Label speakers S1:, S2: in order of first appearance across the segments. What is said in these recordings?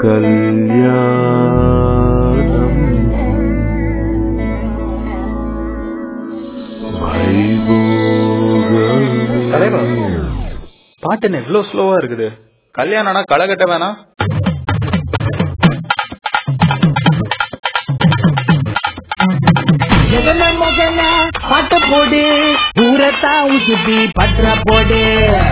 S1: கல்யாணம்
S2: தலைவா.
S1: வைபோகமே
S2: பாட்டு என்ன இவ்வளவு ஸ்லோவா இருக்குது கல்யாணம்னா களை கட்ட வேணாம்
S3: ஜெகன மகன பாட்ட போடு ஊரத்தா உசுப்பி பற்ற போடு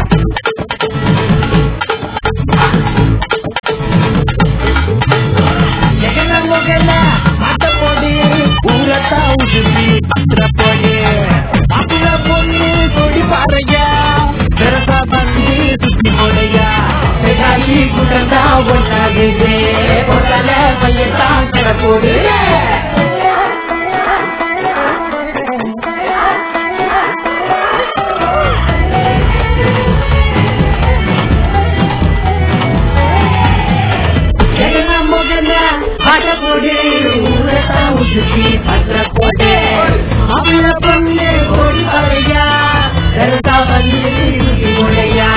S3: ஜெகன மகன பாட்ட போடு ஊரத்தா உசுப்பி பற்ற போடு மாப்பிள்ள பொண்ணு கொடி பாறையா பெருசா வந்து சுத்தி போடையா பெகாலி குடந்தா ஒன்னாகுது பொட்டல பையத்தான் கிடப்போடு ஜெகன மகன பாட்ட போடு ஊரத்தா உசுப்பி பற்ற போடு மாப்பிள்ள பொண்ணு கொடி பாறையா பெருசா வந்து சுத்தி போடையா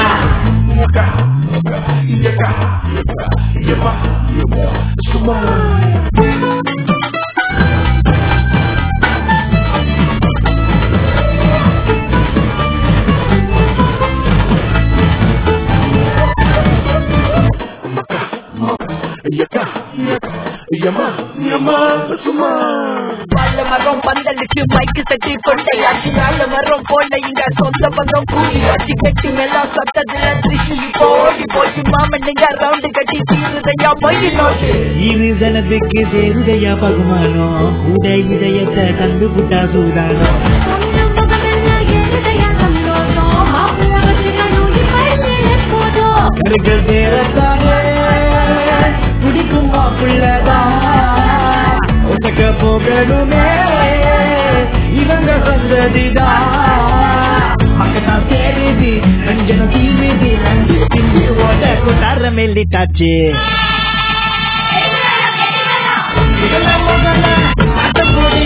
S4: வாழ மரம் பந்தலுக்கு மைக்கு தட்டி கொண்டையாச்சு நாள மரம் போல இங்க சொந்த பந்தம் கூடி வச்சு கட்டி மேலாம் சத்தத்துல திருச்சி இப்போ ஓடி போச்சு மாமன்னுங்க ரவுண்டு கட்டி தீருதையா மொழி நோட்டு
S3: இருதனத்துக்கு தேருதையா பகுமானம் கூட இதயத்தை தந்து புட்டா சூதானம் கருக்கள் தேரத்தானே துடிக்கும் மாப்பிள்ளதான் ஒட்டக்க போகணுமே இவங்க சந்ததிதான் மக்கத்தான் சேருது ரஞ்சனம் தீருது நன்றி திண்டு ஓட கொட்டார மெல்லிட்டாச்சு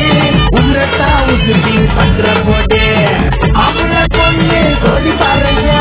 S3: உங்கத்தா உசுப்பி பண்ற போட்டு அவள பொண்ணு கொடி பாருங்க